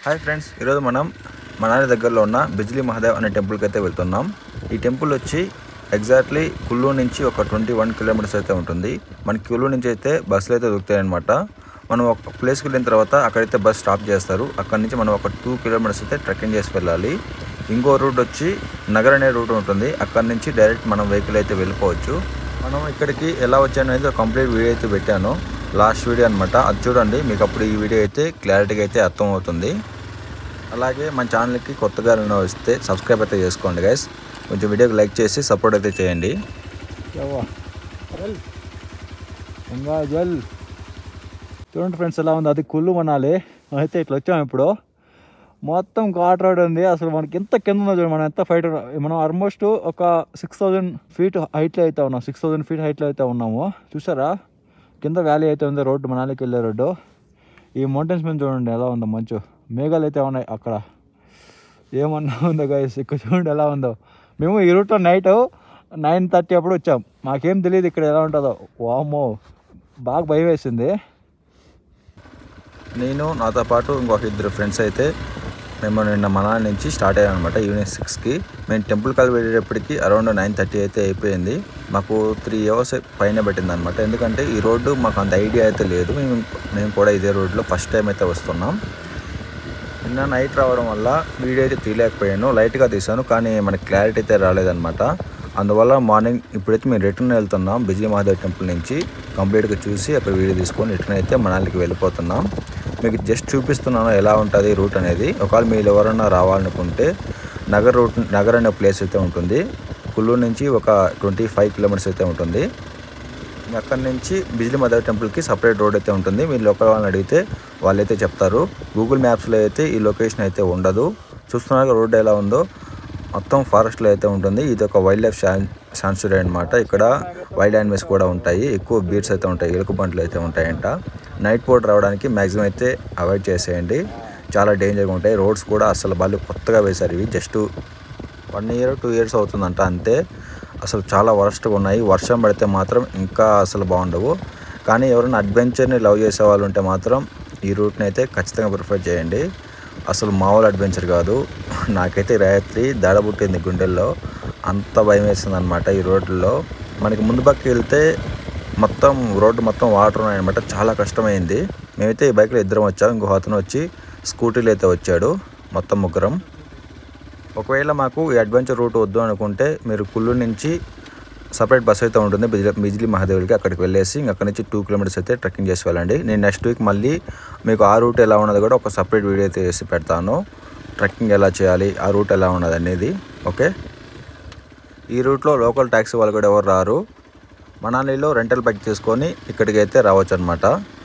Hi friends ఈరోజు మనం మనాలి దగ్గరలో ఉన్న బిజ్లీ మహాదేవ్ అనే టెంపుల్కి అయితే వెళ్తున్నాం ఈ టెంపుల్ వచ్చి ఎగ్జాక్ట్లీ కుల్లూ నుంచి ఒక ట్వంటీ వన్ కిలోమీటర్స్ అయితే ఉంటుంది మనకి కుల్లూ నుంచి అయితే బస్సులు అయితే దొరుకుతాయి అనమాట మనం ఒక ప్లేస్కి వెళ్ళిన తర్వాత అక్కడైతే బస్ స్టాప్ చేస్తారు అక్కడ నుంచి మనం ఒక టూ కిలోమీటర్స్ అయితే ట్రెక్కింగ్ చేసి వెళ్ళాలి ఇంకో రూట్ వచ్చి నగర్ అనే రూట్ ఉంటుంది అక్కడ నుంచి డైరెక్ట్ మనం వెహికల్ అయితే వెళ్ళిపోవచ్చు మనం ఇక్కడికి ఎలా వచ్చాను అనేది ఒక కంప్లీట్ వీడియో అయితే పెట్టాను లాస్ట్ వీడియో అనమాట అది చూడండి మీకు అప్పుడు ఈ వీడియో అయితే క్లారిటీగా అయితే అర్థం అవుతుంది అలాగే మన ఛానల్కి కొత్తగా ఎవరైనా వస్తే సబ్స్క్రైబ్ అయితే చేసుకోండి గైస్ కొంచెం వీడియోకి లైక్ చేసి సపోర్ట్ అయితే చేయండి ఇంకా జల్ చూడండి ఫ్రెండ్స్ ఎలా ఉంది అది కుళ్ళు మనాలి అయితే ఇట్లా వచ్చాము ఇప్పుడు మొత్తం ఘాట్ రోడ్ ఉంది అసలు మనకి ఎంత కింద ఉందో చూడండి మనం ఎంత ఫైట్ మనం ఆల్మోస్ట్ ఒక సిక్స్ థౌజండ్ ఫీట్ హైట్లో అయితే ఉన్నాం సిక్స్ థౌజండ్ ఫీట్ హైట్లో అయితే ఉన్నాము చూసారా కింద వ్యాలీ అయితే ఉంది రోడ్డు మనాలికి వెళ్ళే రోడ్డు ఈ మౌంటైన్స్ మీద చూడండి ఎలా ఉందో మంచు మేఘాలు అయితే ఉన్నాయి అక్కడ ఏమన్నా ఉందో గైస్ ఇక్కడ చూడండి ఎలా ఉందో మేము ఈ రూట్లో నైట్ నైన్ థర్టీ అప్పుడు వచ్చాం మాకేం తెలియదు ఇక్కడ ఎలా ఉంటుందో వామ్మో బాగా భయం వేసింది నేను నాతో పాటు ఇంకొక ఇద్దరు ఫ్రెండ్స్ అయితే మేము నిన్న మనాలి నుంచి స్టార్ట్ అయ్యాం అనమాట ఈవినింగ్ సిక్స్కి మేము టెంపుల్ కాల్ వెళ్ళేటప్పటికి అరౌండ్ నైన్ థర్టీ అయితే అయిపోయింది మాకు త్రీ అవర్స్ పైన పట్టింది అనమాట ఎందుకంటే ఈ రోడ్డు మాకు అంత ఐడియా అయితే లేదు మేము మేము కూడా ఇదే రోడ్లో ఫస్ట్ టైం అయితే వస్తున్నాం నిన్న నైట్ రావడం వల్ల వీడియో అయితే తీయలేకపోయాను లైట్గా తీసాను కానీ మనకి క్లారిటీ అయితే రాలేదన్నమాట అందువల్ల మార్నింగ్ ఇప్పుడైతే మేము రిటర్న్ వెళ్తున్నాం బిజీ మహాదేవ్ టెంపుల్ నుంచి కంప్లీట్గా చూసి అక్కడ వీడియో తీసుకొని రిటర్న్ అయితే మనాలికి వెళ్ళిపోతున్నాం మీకు జస్ట్ చూపిస్తున్నాను ఎలా ఉంటుంది రూట్ అనేది ఒకవేళ మీరు ఎవరన్నా రావాలనుకుంటే నగర్ రూట్ నగర్ అనే ప్లేస్ అయితే ఉంటుంది కుల్లూరు నుంచి ఒక ట్వంటీ ఫైవ్ కిలోమీటర్స్ అయితే ఉంటుంది అక్కడి నుంచి బిజ్లీ మదర్ టెంపుల్కి సపరేట్ రోడ్ అయితే ఉంటుంది మీరు లోకల్ వాళ్ళని అడిగితే వాళ్ళైతే చెప్తారు గూగుల్ మ్యాప్స్లో అయితే ఈ లొకేషన్ అయితే ఉండదు చూస్తున్నారు రోడ్ ఎలా ఉందో మొత్తం ఫారెస్ట్లో అయితే ఉంటుంది ఇది ఒక వైల్డ్ లైఫ్ సాన్చురీ అనమాట ఇక్కడ వైల్డ్ యానిమల్స్ కూడా ఉంటాయి ఎక్కువ బీర్స్ అయితే ఉంటాయి ఎలుకబంట్లు అయితే ఉంటాయంట నైట్ పూట రావడానికి మ్యాక్సిమం అయితే అవాయిడ్ చేసేయండి చాలా డేంజర్గా ఉంటాయి రోడ్స్ కూడా అసలు వాళ్ళు కొత్తగా వేశారు ఇవి just one year two years అవుతుందంట అంతే అసలు చాలా వరస్ట్గా ఉన్నాయి వర్షం పడితే మాత్రం ఇంకా అసలు బాగుండవు కానీ ఎవరైనా అడ్వెంచర్ని లవ్ చేసే వాళ్ళు ఉంటే మాత్రం ఈ రూట్ని అయితే ఖచ్చితంగా ప్రిఫర్ చేయండి అసలు మామూలు అడ్వెంచర్ కాదు నాకైతే రాత్రి దడబుట్టింది గుండెల్లో అంత భయం వేసింది అనమాట ఈ రోడ్లలో మనకి ముందు పక్క వెళ్తే మొత్తం రోడ్డు మొత్తం వాటర్ ఉన్నాయన్నమాట చాలా కష్టమైంది మేమైతే ఈ బైక్లో ఇద్దరం వచ్చాం ఇంకో అతను వచ్చి స్కూటీలో అయితే వచ్చాడు మొత్తం ముగ్గురం ఒకవేళ మాకు ఈ అడ్వెంచర్ రూట్ వద్దు అనుకుంటే మీరు కుల్లు నుంచి సపరేట్ బస్ అయితే ఉంటుంది బిజ్లీ బిజ్లీ మహాదేవులకి అక్కడికి వెళ్ళేసి ఇంక అక్కడి నుంచి టూ కిలోమీటర్స్ అయితే ట్రెక్కింగ్ చేసి వెళ్ళండి నేను నెక్స్ట్ వీక్ మళ్ళీ మీకు ఆ రూట్ ఎలా ఉన్నది కూడా ఒక సపరేట్ వీడియో అయితే చేసి పెడతాను ట్రెక్కింగ్ ఎలా చేయాలి ఆ రూట్ ఎలా ఉన్నది అనేది ఓకే ఈ రూట్లో లోకల్ ట్యాక్సీ వాళ్ళు కూడా ఎవరు రారు మనాలిలో రెంటల్ బైక్ తీసుకొని ఇక్కడికి అయితే రావచ్చు అనమాట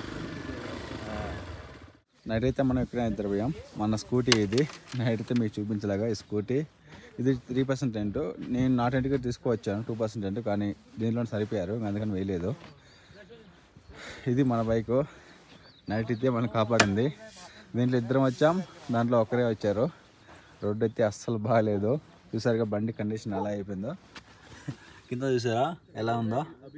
నైట్ అయితే మనం ఎక్కడైనా ఇద్దరు పోయాం మన స్కూటీ ఇది నైట్ అయితే మీకు చూపించలేగా ఈ స్కూటీ ఇది త్రీ పర్సెంట్ రెంట్ నేను నా రెంట్గా తీసుకువచ్చాను టూ పర్సెంట్ రెంట్ కానీ దీనిలో సరిపోయారు అందుకని వేయలేదు ఇది మన బైక్ నైట్ అయితే మనం కాపాడింది దీంట్లో ఇద్దరం వచ్చాం దాంట్లో ఒకరే వచ్చారు రోడ్డు అయితే అస్సలు బాగాలేదు చూసారుగా బండి కండిషన్ ఎలా అయిపోయిందో కింద చూసారా ఎలా ఉందో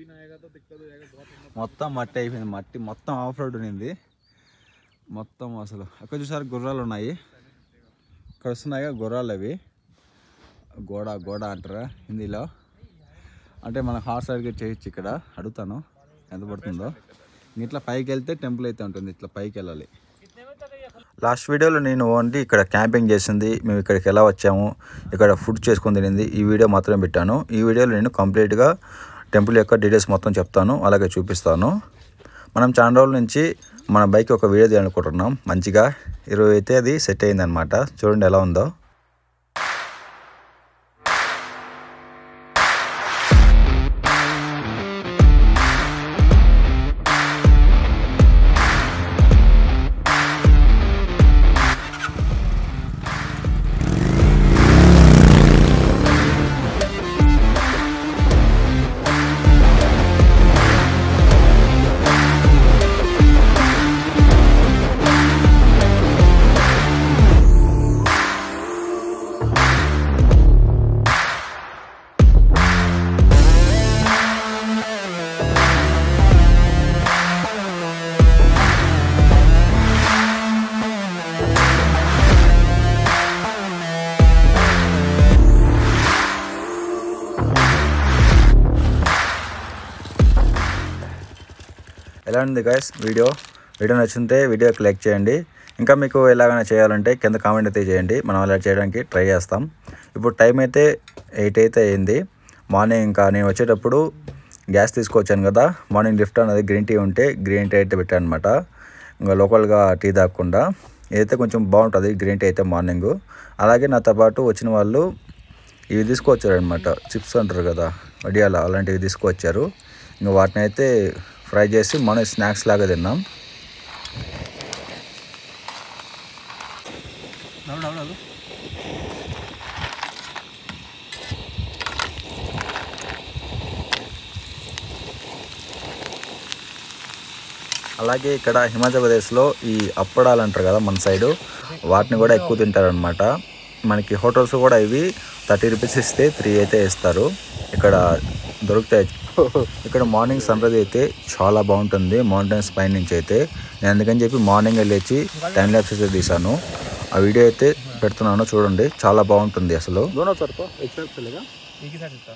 మొత్తం మట్టి అయిపోయింది మట్టి మొత్తం ఆఫ్ రోడ్ ఉన్నింది మొత్తం అసలు అక్కడ చూసారు గుర్రాలు ఉన్నాయి ఇక్కడ వస్తున్నాయిగా గుర్రాలు అవి గోడ గోడ అంటారా హిందీలో అంటే మన హార్స్ అడిగేట్ చేయొచ్చు ఇక్కడ అడుగుతాను ఎంత పడుతుందో ఇట్లా పైకి వెళ్తే టెంపుల్ అయితే ఉంటుంది ఇట్లా పైకి వెళ్ళాలి లాస్ట్ వీడియోలో నేను ఓన్లీ ఇక్కడ క్యాంపింగ్ చేసింది మేము ఇక్కడికి ఎలా వచ్చాము ఇక్కడ ఫుడ్ చేసుకొని తినింది ఈ వీడియో మాత్రమే పెట్టాను ఈ వీడియోలో నేను కంప్లీట్గా టెంపుల్ యొక్క డీటెయిల్స్ మొత్తం చెప్తాను అలాగే చూపిస్తాను మనం చాలా రోజుల నుంచి మన బైక్ ఒక వీడియో తీయాలనుకుంటున్నాం మంచిగా ఈరోజు అయితే అది సెట్ అయిందనమాట చూడండి ఎలా ఉందో ఎలా ఉంది గాయస్ వీడియో వీడియో నచ్చితే వీడియోకి లైక్ చేయండి ఇంకా మీకు ఎలాగైనా చేయాలంటే కింద కామెంట్ అయితే చేయండి మనం అలా చేయడానికి ట్రై చేస్తాం ఇప్పుడు టైం అయితే ఎయిట్ అయితే అయింది మార్నింగ్ ఇంకా నేను వచ్చేటప్పుడు గ్యాస్ తీసుకొచ్చాను కదా మార్నింగ్ లిఫ్ట్ అనేది గ్రీన్ టీ ఉంటే గ్రీన్ టీ అయితే పెట్టాను అనమాట ఇంకా లోకల్గా టీ తాగకుండా ఇదైతే కొంచెం బాగుంటుంది గ్రీన్ టీ అయితే మార్నింగ్ అలాగే నాతో పాటు వచ్చిన వాళ్ళు ఇవి తీసుకొచ్చారు అనమాట చిప్స్ అంటారు కదా వడియాల అలాంటివి తీసుకొచ్చారు ఇంకా వాటిని అయితే ఫ్రై చేసి మనం స్నాక్స్ లాగా తిన్నాం అలాగే ఇక్కడ హిమాచల్ ప్రదేశ్లో ఈ అప్పడాలు అంటారు కదా మన సైడు వాటిని కూడా ఎక్కువ తింటారనమాట మనకి హోటల్స్ కూడా ఇవి థర్టీ రూపీస్ ఇస్తే త్రీ అయితే ఇస్తారు ఇక్కడ దొరుకుతాయి ఇక్కడ మార్నింగ్ సన్ రైజ్ అయితే చాలా బాగుంటుంది మౌంటైన్స్ పై నుంచి అయితే నేను అందుకని చెప్పి మార్నింగ్ వెళ్ళేసి టైం ల్యాబ్స్ అయితే తీసాను ఆ వీడియో అయితే పెడుతున్నాను చూడండి చాలా బాగుంటుంది అసలు दोनों सर को एक साथ चलेगा एक ही साथ चलता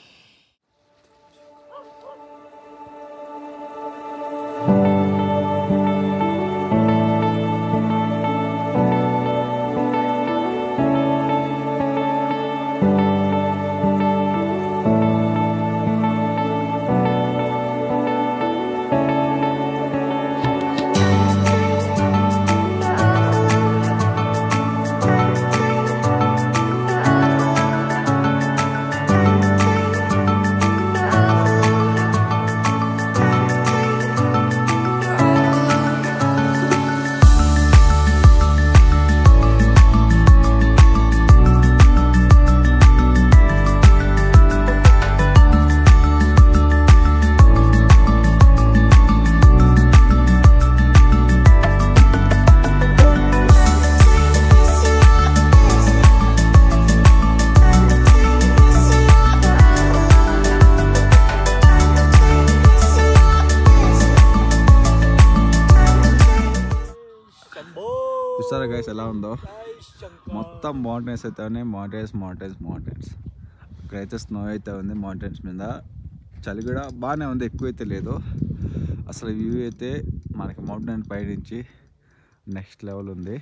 చూసారా గైస్ ఎలా ఉందో మొత్తం మౌంటైన్స్ అయితే ఉన్నాయి మౌంటైన్స్ మౌంటైన్స్ మౌంటైన్స్ ఇక్కడైతే స్నో అయితే ఉంది మౌంటైన్స్ మీద చలి కూడా బాగానే ఉంది ఎక్కువ అయితే లేదు అసలు వ్యూ అయితే మనకి మౌంటైన్ పై నుంచి నెక్స్ట్ లెవెల్ ఉంది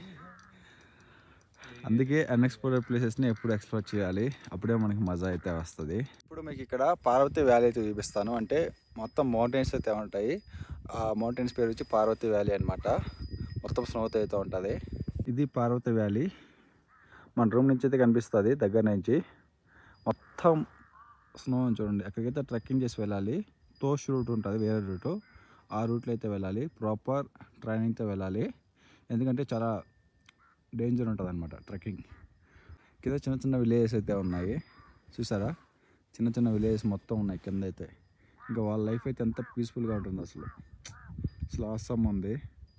అందుకే అన్ఎక్స్ప్లోర్డ్ ప్లేసెస్ని ఎప్పుడు ఎక్స్ప్లోర్ చేయాలి అప్పుడే మనకి మజా అయితే వస్తుంది ఇప్పుడు మీకు ఇక్కడ పార్వతి వ్యాలీ అయితే చూపిస్తాను అంటే మొత్తం మౌంటైన్స్ అయితే ఉంటాయి ఆ మౌంటైన్స్ పేరు వచ్చి పార్వతి వ్యాలీ అన్నమాట మొత్తం స్నోతో అయితే ఉంటుంది ఇది పార్వతి వ్యాలీ మన రూమ్ నుంచి అయితే కనిపిస్తుంది దగ్గర నుంచి మొత్తం స్నో అని చూడండి అక్కడికైతే ట్రెక్కింగ్ చేసి వెళ్ళాలి తోష్ రూట్ ఉంటుంది వేరే రూటు ఆ రూట్లో అయితే వెళ్ళాలి ప్రాపర్ ట్రైనింగ్తో వెళ్ళాలి ఎందుకంటే చాలా డేంజర్ ఉంటుంది అనమాట ట్రెక్కింగ్ కింద చిన్న చిన్న విలేజెస్ అయితే ఉన్నాయి చూసారా చిన్న చిన్న విలేజెస్ మొత్తం ఉన్నాయి కింద అయితే ఇంకా వాళ్ళ లైఫ్ అయితే ఎంత పీస్ఫుల్గా ఉంటుంది అసలు అసలు అవసరం ఉంది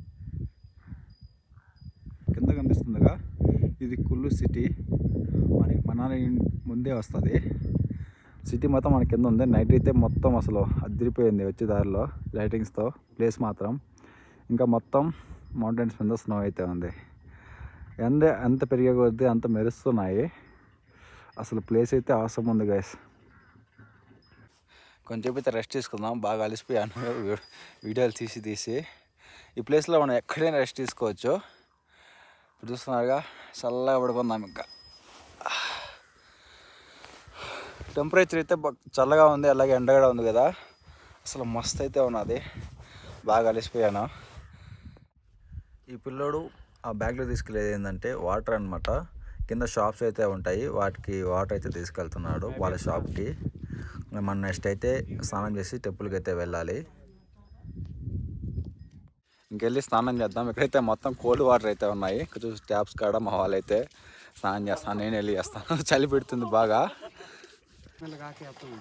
కింద కనిపిస్తుందిగా ఇది కుల్లు సిటీ మనకి మనాలి ముందే వస్తుంది సిటీ మొత్తం మన కింద ఉంది నైట్ అయితే మొత్తం అసలు అదిరిపోయింది వచ్చే దారిలో లైటింగ్స్తో ప్లేస్ మాత్రం ఇంకా మొత్తం మౌంటైన్స్ మీద స్నో అయితే ఉంది ఎండ ఎంత పెరిగే కొద్దీ అంత మెరుస్తున్నాయి అసలు ప్లేస్ అయితే అవసరం ఉంది గైస్ కొంచెం అయితే రెస్ట్ తీసుకుందాం బాగా అలసిపోయాను వీ- వీడియోలు తీసి తీసి ఈ ప్లేస్లో మనం ఎక్కడైనా రెస్ట్ తీసుకోవచ్చు ఇప్పుడు చూస్తున్నారుగా చల్లగా పడుకుందాం ఇంకా టెంపరేచర్ అయితే బా- చల్లగా ఉంది అలాగే ఎండ కూడా ఉంది కదా అసలు మస్తు అయితే ఉన్నది బాగా అలసిపోయాను ఈ పిల్లోడు ఆ బ్యాగ్లో తీసుకెళ్ళేది ఏంటంటే వాటర్ అన్నమాట కింద షాప్స్ అయితే ఉంటాయి వాటికి వాటర్ అయితే తీసుకెళ్తున్నాడు వాళ్ళ షాప్కి మన నెక్స్ట్ అయితే స్నానం చేసి టెంపుల్కి అయితే వెళ్ళాలి ఇంకెళ్ళి స్నానం చేద్దాం ఇక్కడైతే మొత్తం కోల్డ్ వాటర్ అయితే ఉన్నాయి ఇక్కడ చూసి ట్యాప్స్ కాడ మా వాళ్ళు అయితే స్నానం చేస్తాను నేను వెళ్ళి చేస్తాను చలి పెడుతుంది బాగా मैं लगा के आपको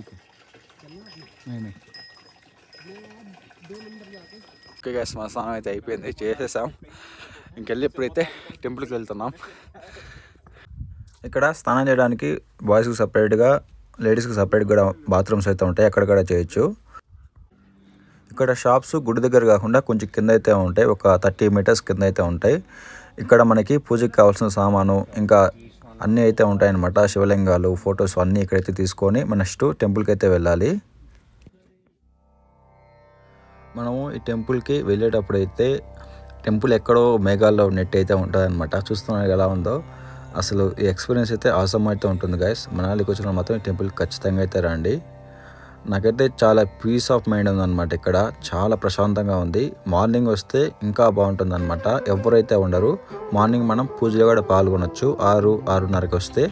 ఓకే గ్యాస్ మా స్నానం అయితే అయిపోయింది చేసేసాం ఇంకెళ్ళి ఇప్పుడైతే టెంపుల్కి వెళ్తున్నాం ఇక్కడ స్నానం చేయడానికి బాయ్స్కి సపరేట్గా లేడీస్కి సపరేట్ కూడా బాత్రూమ్స్ అయితే ఉంటాయి అక్కడ కూడా చేయొచ్చు ఇక్కడ షాప్స్ గుడి దగ్గర కాకుండా కొంచెం కింద అయితే ఉంటాయి ఒక థర్టీ మీటర్స్ కింద అయితే ఉంటాయి ఇక్కడ మనకి పూజకి కావాల్సిన సామాను ఇంకా అన్నీ అయితే ఉంటాయన్నమాట శివలింగాలు ఫొటోస్ అన్నీ ఇక్కడైతే తీసుకొని మన నెక్స్ట్ టెంపుల్కి అయితే వెళ్ళాలి మనము ఈ టెంపుల్కి వెళ్ళేటప్పుడు అయితే టెంపుల్ ఎక్కడో మేఘాల్లో నెట్ అయితే ఉంటుంది అనమాట చూస్తున్నారు ఎలా ఉందో అసలు ఈ ఎక్స్పీరియన్స్ అయితే ఆసమ్ అయితే ఉంటుంది గైస్ మనాలికి వచ్చిన మాత్రం ఈ టెంపుల్ ఖచ్చితంగా అయితే రండి నాకైతే చాలా పీస్ ఆఫ్ మైండ్ ఉందన్నమాట ఇక్కడ చాలా ప్రశాంతంగా ఉంది మార్నింగ్ వస్తే ఇంకా బాగుంటుంది అనమాట ఎవరైతే ఉండరు మార్నింగ్ మనం పూజలో కూడా పాల్గొనొచ్చు ఆరు ఆరున్నరకి వస్తే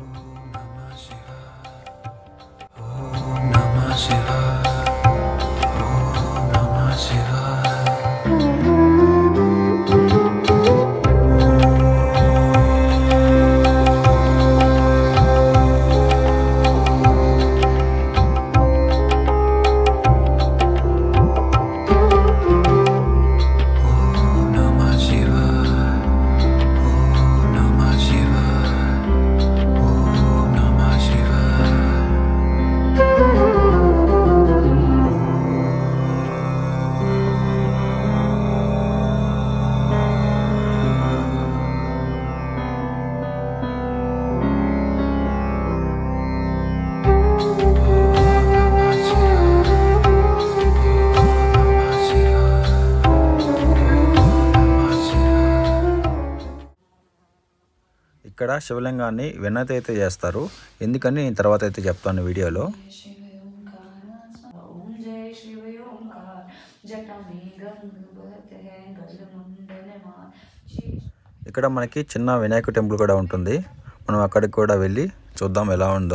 ఇక్కడ శివలింగాన్ని వెన్నతి అయితే చేస్తారు ఎందుకని నేను తర్వాత అయితే చెప్తాను వీడియోలో ओम जय शिव ओंकार जटा में गंग बहते हैं गल मुंडन मार शीश ఇక్కడ మనకి చిన్న వినాయక టెంపుల్ కూడా ఉంటుంది మనం అక్కడికి కూడా వెళ్ళి చూద్దాం ఎలా ఉందో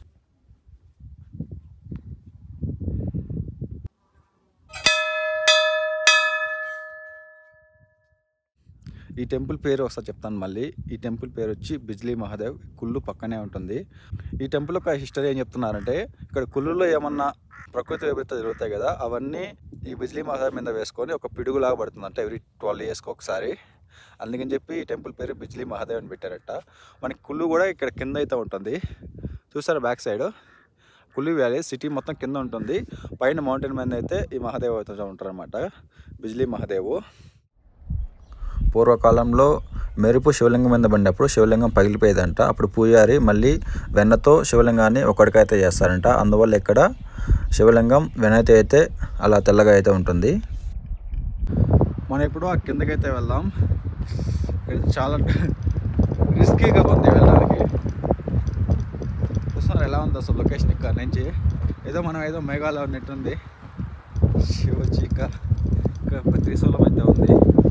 ఈ టెంపుల్ పేరు ఒకసారి చెప్తాను మళ్ళీ ఈ టెంపుల్ పేరు వచ్చి బిజ్లీ మహాదేవ్ కుల్లు పక్కనే ఉంటుంది ఈ టెంపుల్ యొక్క హిస్టరీ ఏం చెప్తున్నారంటే ఇక్కడ కుల్లులో ఏమన్నా ప్రకృతి విపరీత జరుగుతాయి కదా అవన్నీ ఈ బిజ్లీ మహాదేవ్ మీద వేసుకొని ఒక పిడుగులాగా పడుతుంది అంటే ఎవ్రీ ట్వెల్వ్ ఇయర్స్కి ఒకసారి అందుకని చెప్పి ఈ టెంపుల్ పేరు బిజ్లీ మహాదేవ్ అని పెట్టారట మనకి కుల్లు కూడా ఇక్కడ కింద అయితే ఉంటుంది చూసారా back side Kullu valley city మొత్తం కింద ఉంటుంది పైన మౌంటైన్ మీద అయితే ఈ మహాదేవ్ అయితే ఉంటారనమాట బిజ్లీ మహాదేవు పూర్వకాలంలో మెరుపు శివలింగం మీద పడినప్పుడు శివలింగం పగిలిపోయేదంట అప్పుడు పూజారి మళ్ళీ వెన్నతో శివలింగాన్ని ఒకటికైతే చేస్తారంట అందువల్ల ఇక్కడ శివలింగం వెనైతే అయితే అలా తెల్లగా అయితే ఉంటుంది మనం ఇప్పుడు ఆ కిందకైతే వెళ్దాం ఇక్కడ చాలా రిస్కీగా ఉంది వెళ్ళడానికి చూస్తున్నారు ఎలా ఉంది అసలు లొకేషన్ ఇక్కడ నుంచి ఏదో మనం ఏదో మేఘాలయ ఉన్నట్టుంది శివచీక ఇక్కడ త్రిశూలం అయితే ఉంది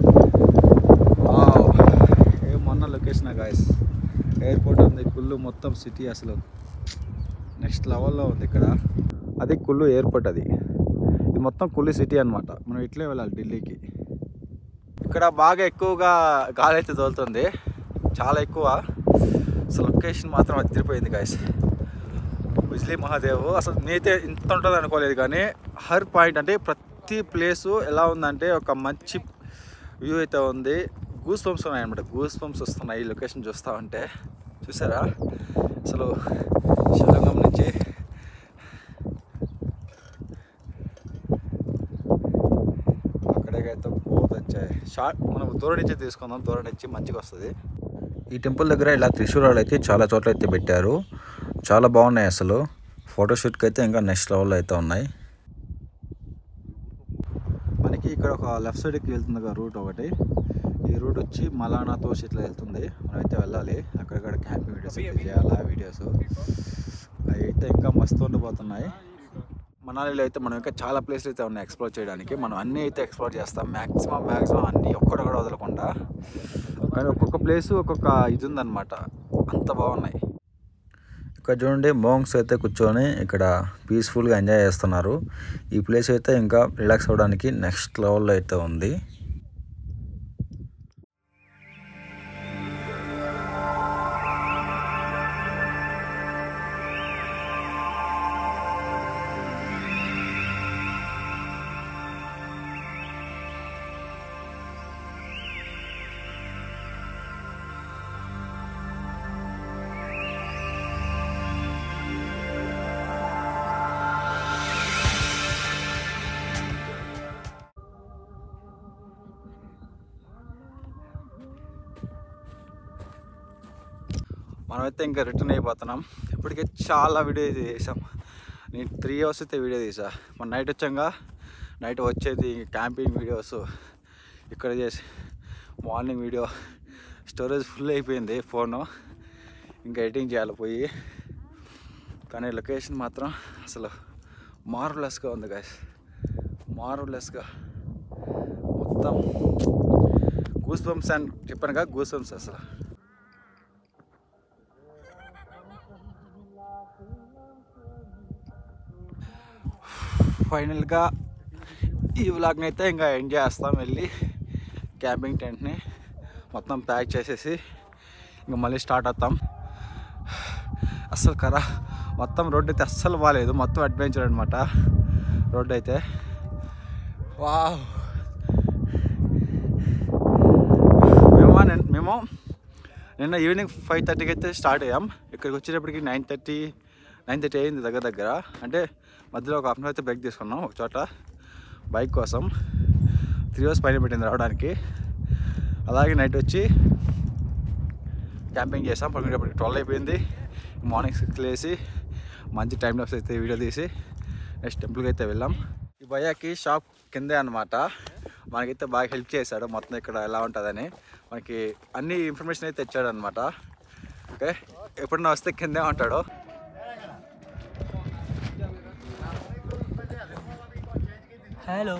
వావ్. ఏ మొన్న లొకేషన్ గాయస్ ఎయిర్పోర్ట్ ఉంది కుల్లు మొత్తం సిటీ అసలు నెక్స్ట్ లెవెల్లో ఉంది ఇక్కడ అది కుల్లు ఎయిర్పోర్ట్ అది ఇది మొత్తం కుల్లు సిటీ అన్నమాట మనం ఇట్లే వెళ్ళాలి ఢిల్లీకి ఇక్కడ బాగా ఎక్కువగా గాలి అయితే తోలుతుంది చాలా ఎక్కువ అసలు లొకేషన్ మాత్రం అదిరిపోయింది గాయస్ బిజ్లీ మహాదేవ్ అసలు నేనైతే ఇంత ఉంటుంది అనుకోలేదు కానీ హర్ పాయింట్ అంటే ప్రతి ప్లేసు ఎలా ఉందంటే ఒక మంచి వ్యూ అయితే ఉంది గూస్ పంప్స్ ఉన్నాయి అనమాట గూస్ పంప్స్ వస్తున్నాయి ఈ లొకేషన్ చూస్తూ ఉంటే చూసారా అసలు శివలింగం నుంచి అక్కడికైతే పోత వచ్చాయి షార్ట్ మనం దూరం నుంచి తీసుకుందాం దూరం నుంచి మంచిగా వస్తుంది ఈ టెంపుల్ దగ్గర ఇలా త్రిశూలాలు అయితే చాలా చోట్ల అయితే పెట్టారు చాలా బాగున్నాయి అసలు ఫోటోషూట్కి అయితే ఇంకా నెక్స్ట్ లెవెల్లో అయితే ఉన్నాయి మనకి ఇక్కడ ఒక లెఫ్ట్ సైడ్కి వెళ్తుంది కదా రూట్ ఒకటి ఈ రూట్ వచ్చి మలానా తోసి ఇట్లా వెళ్తుంది మనం అయితే వెళ్ళాలి అక్కడక్కడ క్యాంపింగ్ వీడియోస్ అయితే చేయాలి ఆ వీడియోస్ అవి అయితే ఇంకా మస్తు ఉండిపోతున్నాయి మనాలిలో అయితే మనం ఇంకా చాలా ప్లేస్లు అయితే ఉన్నాయి ఎక్స్ప్లోర్ చేయడానికి మనం అన్నీ అయితే ఎక్స్ప్లోర్ చేస్తాం మ్యాక్సిమం మ్యాక్సిమం అన్నీ ఒక్కటి కూడా వదలకుండా కానీ ఒక్కొక్క ప్లేస్ ఒక్కొక్క ఇది ఉందన్నమాట అంత బాగున్నాయి ఇక్కడ చూడండి మోంగ్స్ అయితే కూర్చొని ఇక్కడ పీస్ఫుల్గా ఎంజాయ్ చేస్తున్నారు ఈ ప్లేస్ అయితే ఇంకా రిలాక్స్ అవ్వడానికి నెక్స్ట్ లెవెల్లో అయితే ఉంది మనమైతే ఇంకా రిటర్న్ అయిపోతున్నాం ఇప్పటికే చాలా వీడియో చేసాం నేను త్రీ అవర్స్ అయితే వీడియో తీసా మన నైట్ వచ్చాక నైట్ వచ్చేది క్యాంపింగ్ వీడియోస్ ఇక్కడ చేసి మార్నింగ్ వీడియో స్టోరేజ్ ఫుల్ అయిపోయింది ఫోను ఇంకా ఎడిటింగ్ చేయాలి పోయి కానీ లొకేషన్ మాత్రం అసలు మార్వలెస్గా ఉంది గాయస్ మార్వలెస్గా మొత్తం గూస్ బంప్స్ అని చెప్పాను కదా గూస్ బంప్స్ అసలు ఫైనల్గా ఈ వ్లాగ్ని అయితే ఇంకా ఎండ్ చేస్తాం వెళ్ళి క్యాంపింగ్ టెంట్ని మొత్తం ప్యాక్ చేసేసి ఇంకా మళ్ళీ స్టార్ట్ అవుతాం అస్సలు కరా మొత్తం రోడ్డు అయితే అస్సలు బాగాలేదు మొత్తం అడ్వెంచర్ అనమాట రోడ్డు అయితే వావ్ మేము నిన్న- మేము నిన్న ఈవినింగ్ ఫైవ్ థర్టీకి అయితే స్టార్ట్ అయ్యాం ఇక్కడికి వచ్చేటప్పటికి నైన్ థర్టీ నైన్ థర్టీ అయింది దగ్గర దగ్గర అంటే మధ్యలో ఒక హాఫ్ అన్ అవర్ అయితే బ్రేక్ తీసుకున్నాం ఒక చోట బైక్ కోసం త్రీ అవర్స్ పైన పెట్టింది రావడానికి అలాగే నైట్ వచ్చి క్యాంపింగ్ చేసాం పడుకునేటప్పటికి ట్వెల్వ్ అయిపోయింది మార్నింగ్ సిక్స్ లేసి మంచి టైం లాప్స్ అయితే వీడియో తీసి నెక్స్ట్ టెంపుల్కి అయితే వెళ్ళాం ఈ భయ్యాకి షాప్ కిందే అనమాట మనకైతే బాగా హెల్ప్ చేశాడు మొత్తం ఇక్కడ ఎలా ఉంటుందని మనకి అన్ని ఇన్ఫర్మేషన్ అయితే ఇచ్చాడు అనమాట ఓకే ఎప్పుడన్నా వస్తే కిందే ఉంటాడు हेलो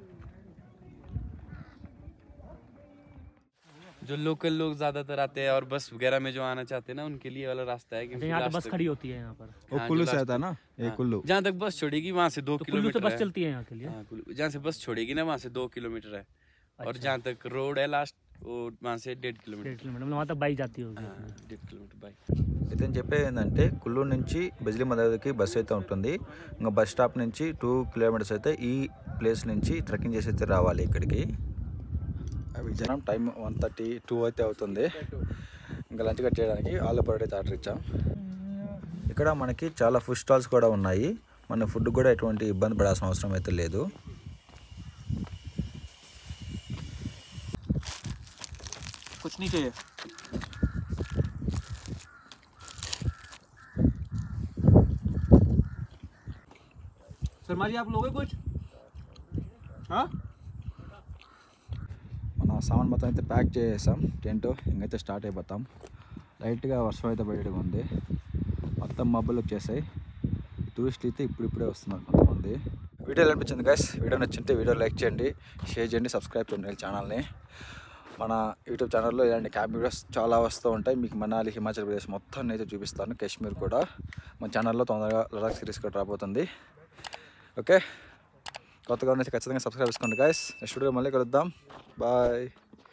जो लोकल लोग ज्यादातर आते हैं और बस वगैरह में जो आना चाहते हैं ना उनके लिए वाला रास्ता है क्योंकि यहाँ तो last बस तक- खड़ी होती है यहाँ पर वो हाँ, कुल्लू जो से last आता है तक- ना ये हाँ, कुल्लू जहाँ तक बस छोड़ेगी वहाँ से दो तो कुल्लू से किलोमीटर बस है। चलती है यहाँ के लिए हाँ, कुल्लू- जहाँ से बस छोड़ेगी ना वहाँ से दो किलोमीटर है और अच्छा। जहाँ तक रोड है लास्ट वो वहाँ से डेढ़ डेढ़ किलोमीटर किलोमीटर मतलब वहाँ तक बाइक जाती होगी हाँ डेढ़ किलोमीटर बाइक ఇతను చెప్పేది ఏంటంటే కుల్లూరు నుంచి బెజిలీ మదర్కి బస్సు అయితే ఉంటుంది ఇంకా బస్ స్టాప్ నుంచి టూ కిలోమీటర్స్ అయితే ఈ ప్లేస్ నుంచి ట్రెక్కింగ్ చేసి అయితే రావాలి ఇక్కడికి అవి జనం టైం వన్ థర్టీ టూ అయితే అవుతుంది ఇంకా లంచ్ కట్ చేయడానికి ఆలు పరోటా అయితే ఆర్డర్ ఇచ్చాం ఇక్కడ మనకి చాలా ఫుడ్ స్టాల్స్ కూడా ఉన్నాయి మన ఫుడ్ కూడా ఎటువంటి ఇబ్బంది పడాల్సిన అవసరం అయితే లేదు कुछ नहीं चाहिए शर्मा जी आप लोगे कुछ हाँ మన సామాన్ మొత్తం అయితే ప్యాక్ చేసేసాం టెంట్ ఇంకైతే స్టార్ట్ అయిపోతాం లైట్గా వర్షం అయితే బయటకు ఉంది మొత్తం మబ్బులు వచ్చేసాయి టూరిస్టులు అయితే ఇప్పుడిప్పుడే వస్తున్నారు కొంతమంది వీడియో ఎలా అనిపించింది గైస్ వీడియో నచ్చింటే వీడియో లైక్ చేయండి షేర్ చేయండి సబ్స్క్రైబ్ చేయండి ఛానల్ని మన యూట్యూబ్ ఛానల్లో ఇలాంటి క్యాంప్ వీడియోస్ చాలా వస్తూ ఉంటాయి మీకు మనాలి హిమాచల్ ప్రదేశ్ మొత్తం అయితే చూపిస్తాను కాశ్మీర్ కూడా మన ఛానల్లో తొందరగా లడాక్ సిరీస్ కూడా రాబోతుంది ఓకే కొత్తగా ఉన్నది ఖచ్చితంగా సబ్స్క్రైబ్ చేసుకోండి గాయస్ నెక్స్ట్ వీడియో మళ్ళీ కలుద్దాం బాయ్